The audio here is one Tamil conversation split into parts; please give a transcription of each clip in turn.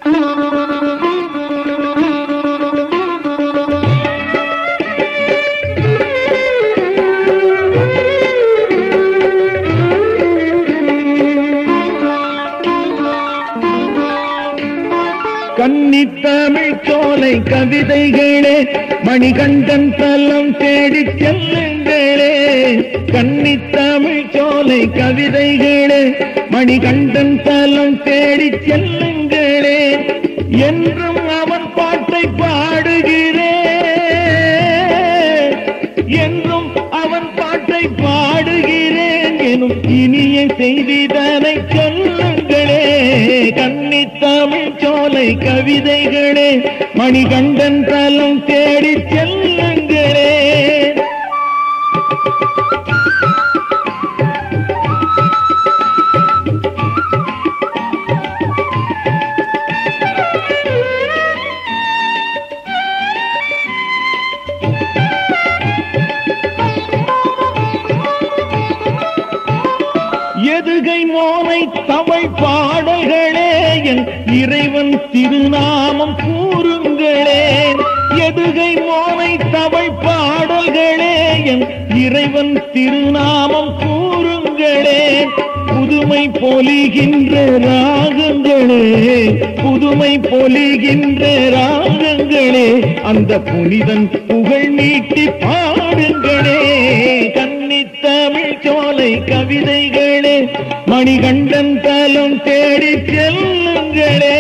கன்னித்தமிழ் சோலை கவிதைகளே மணிகண்டன் தலம் தேடிச் செல்லுங்களே கன்னித்தமிழ் சோலை கவிதைகளே மணிகண்டன் தலம் தேடிச் செல்லுங்களே என்றும் அவன் பாட்டை பாடுகிறேன் என்றும் அவன் பாட்டை பாடுகிறேன் எனும் இனிய செய்திதனை சொல்லுங்களே கன்னி தமிழ் சோலை கவிதைகளே மணிகண்டன் தலம் தேடிச் செல்லுங்களே எதுகை மோனை தமிழ் பாடல்களே என் இறைவன் திருநாமம் கூறுங்களே எதுகை மோனை தமிழ் பாடல்களே என் இறைவன் திருநாமம் கூறுங்களே புதுமை பொலிகின்ற ராகங்களே புதுமை பொலிகின்ற ராகங்களே அந்த புனிதன் புகழ் நீட்டி பாடுங்களே கன்னி தமிழ் சோலை கவிதைகளே மணிகண்டன் தலம் தேடி செல்லுங்களே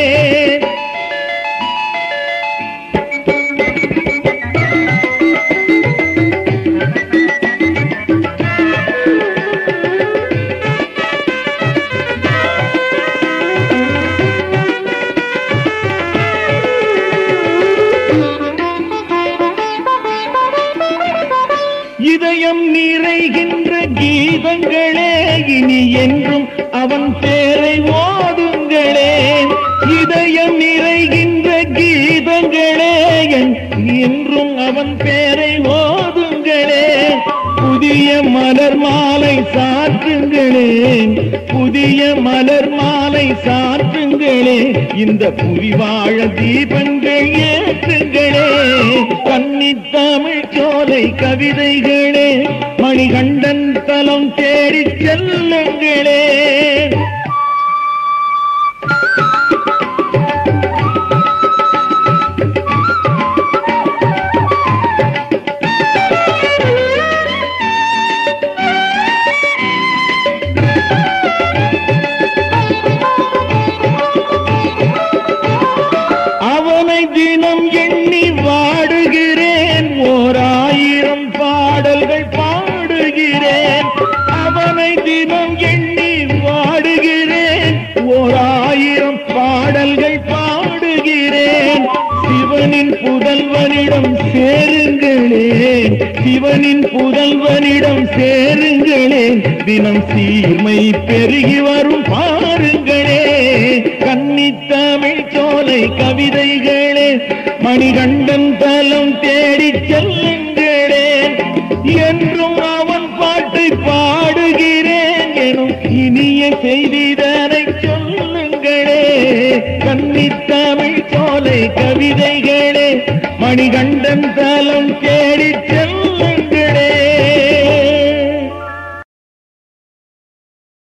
இதயம் நிறைகின்ற கீதங்களே இனி என்றும் அவன் பேரை ஓதுங்களே இதயம் நிறைகின்ற கீதங்களே என் என்றும் அவன் பேரை ஓதுங்களே புதிய மலர் மாலை சாற்றுங்களே புதிய மலர் மாலை சாற்றுங்களே இந்த புரிவாழ தீபங்கள் ஏற்றுங்களே கன்னி தமிழ் சோலை கவிதைகளே மணிகண்டன் தலம் தேடிச் செல்லுங்களே அவனை தினம் எண்ணி வாடுகிறேன் ஓர் ஆயிரம் பாடல்கள் பாடுகிறேன் அவனை தினம் எண்ணி வாடுகிறேன் ஓர் ஆயிரம் பாடல்கள் பாடுகிறேன் சிவனின் புதல்வனிடம் சேருங்களே சிவனின் புதல்வனிடம் சேருங்களே தினம் சீர்மை பெருகி வரும் பாருங்களே கன்னி தமிழ் சோலை கவிதைகளே மணிகண்டன் தலம் தேடிச் செல்லுங்களே என்றும் அவன் பாட்டை பாடுகிறேன் எனும் இனிய செய்திதனை சொல்லுங்களே கன்னி தமிழ் சோலை கவிதைகளே மணிகண்டன் தலம்